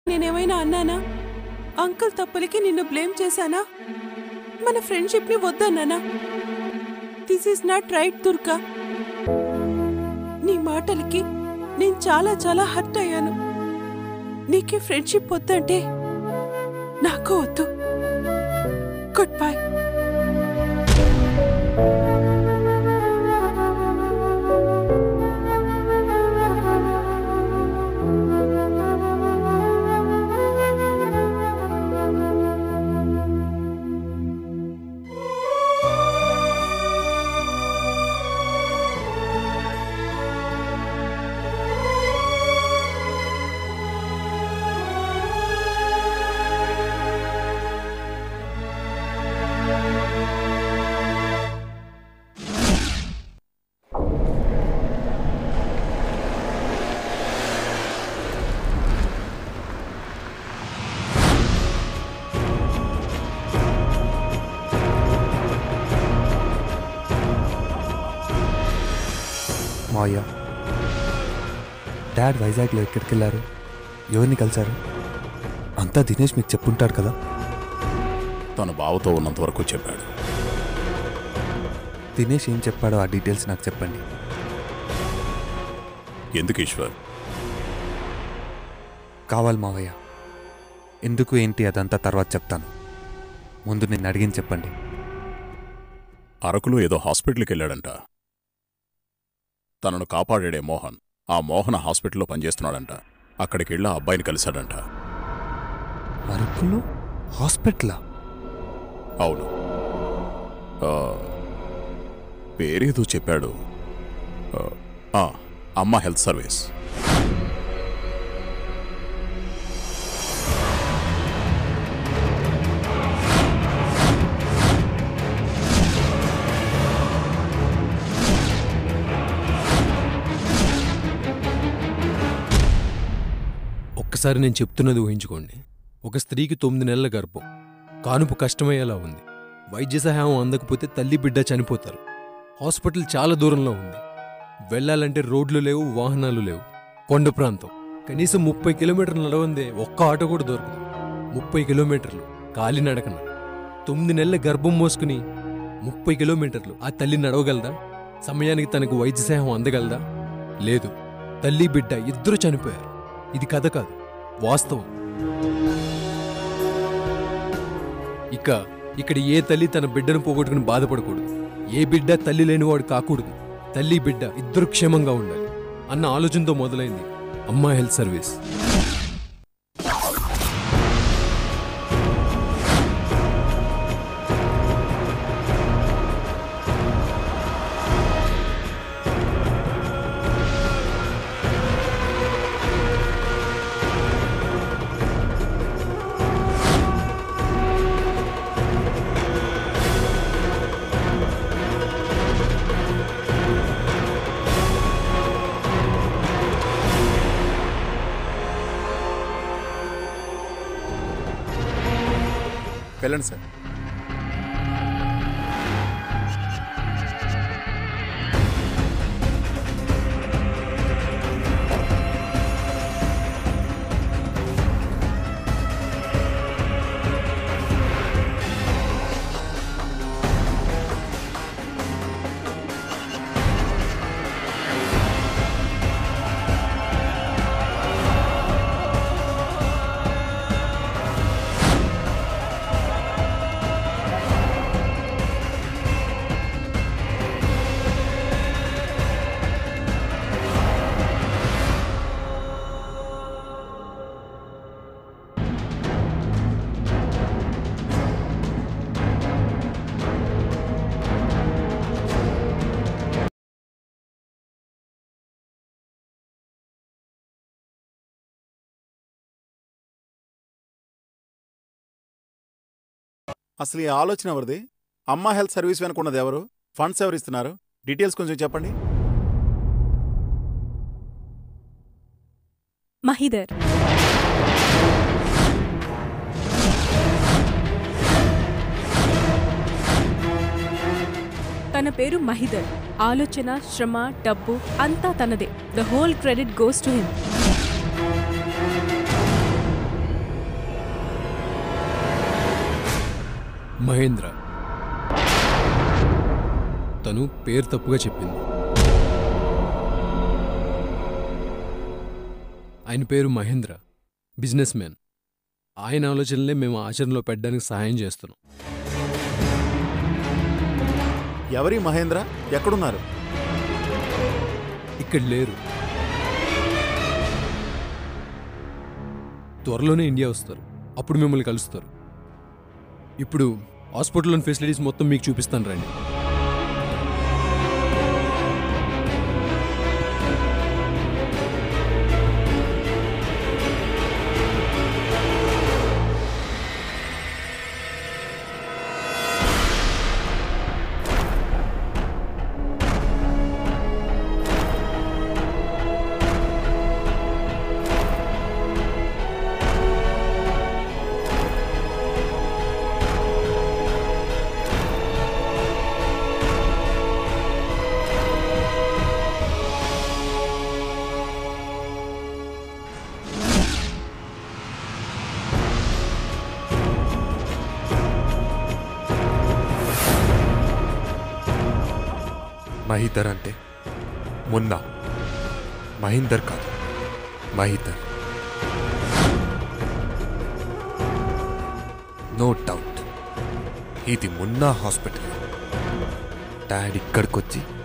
నేనేమైనా అన్నానా అంకుల్ తప్పులకి నిన్ను బ్లేమ్ చేశానా మన ఫ్రెండ్షిప్ ని వద్దన్నానా this is not right Durga నీ మాటలకి నేను చాలా చాలా హర్ట్ అయ్యాను నీకే ఫ్రెండ్షిప్ వద్దంటే నాకు వద్దు గుడ్ బై మావయ్య డాడ్ వైజాగ్లో ఎక్కడికి వెళ్ళారు ఎవరిని కలిశారు అంతా దినేష్ మీకు చెప్పుంటాడు కదా తన బావతో ఉన్నంత వరకు చెప్పాడు దినేష్ ఏం చెప్పాడో ఆ డీటెయిల్స్ నాకు చెప్పండి ఎందుకు ఈశ్వర్ కావాలి మావయ్య ఎందుకు ఏంటి అదంతా తర్వాత చెప్తాను ముందు నిన్ను అడిగింది చెప్పండి అరకులో ఏదో హాస్పిటల్కి వెళ్ళాడంట తనను కాపాడాడే మోహన్ ఆ మోహన్ ఆ హాస్పిటల్లో పనిచేస్తున్నాడంట అక్కడికి వెళ్ళి ఆ అబ్బాయిని కలిశాడంట అరకులో హాస్పిటలా అవును ఆ, పేరేదో చెప్పాడు ఆ, ఆ, అమ్మ హెల్త్ సర్వీస్ ఒక్కసారి నేను చెప్తున్నది ఊహించుకోండి ఒక స్త్రీకి తొమ్మిది నెలల గర్భం కానుపు కష్టమయ్యేలా ఉంది వైద్య సహాయం అందకపోతే తల్లి బిడ్డ చనిపోతారు హాస్పిటల్ చాలా దూరంలో ఉంది వెళ్ళాలంటే రోడ్లు లేవు వాహనాలు లేవు కొండ ప్రాంతం కనీసం ముప్పై కిలోమీటర్లు నడవందే ఒక్క ఆటో కూడా దొరకదు ముప్పై కిలోమీటర్లు కాలినడకన తొమ్మిది నెలల గర్భం మోసుకుని ముప్పై కిలోమీటర్లు ఆ తల్లి నడవగలదా సమయానికి తనకు వైద్య సహాయం అందగలదా లేదు తల్లి బిడ్డ ఇద్దరు చనిపోయారు ఇది కథ కాదు వాస్తవం ఇక ఇక్కడ ఏ తల్లి తన బిడ్డను పోగొట్టుకుని బాధపడకూడదు ఏ బిడ్డ తల్లి లేనివాడు కాకూడదు తల్లి బిడ్డ ఇద్దరు క్షేమంగా ఉండాలి అన్న ఆలోచనతో మొదలైంది అమ్మా హెల్త్ సర్వీస్ వెళ్ళండి సార్ అసలు ఈ ఆలోచన ఎవరిది అమ్మ హెల్త్ సర్వీస్ వెనుకున్నది ఎవరు ఫండ్స్ ఎవరు ఇస్తున్నారు డీటెయిల్స్ కొంచెం చెప్పండి మహిదర్ తన పేరు మహిదర్ ఆలోచన శ్రమ డబ్బు అంతా తనదే the whole credit goes to him Mahendra తను పేరు తప్పుగా చెప్పింది ఆయన పేరు మహేంద్ర బిజినెస్ మ్యాన్ ఆయన ఆలోచనలే మేము ఆచరణలో పెట్టడానికి సహాయం చేస్తున్నాం ఎవరి మహేంద్ర ఎక్కడున్నారు ఇక్కడ లేరు త్వరలోనే ఇండియా వస్తారు అప్పుడు మిమ్మల్ని కలుస్తారు ఇప్పుడు హాస్పిటల్లోని ఫెసిలిటీస్ మొత్తం మీకు చూపిస్తాను రండి మహీధర్ అంటే మున్నా మహీందర్ కాదు మహీధర్ నో డౌట్ ఇది మున్నా హాస్పిటల్ డాడ్ ఇక్కడికొచ్చి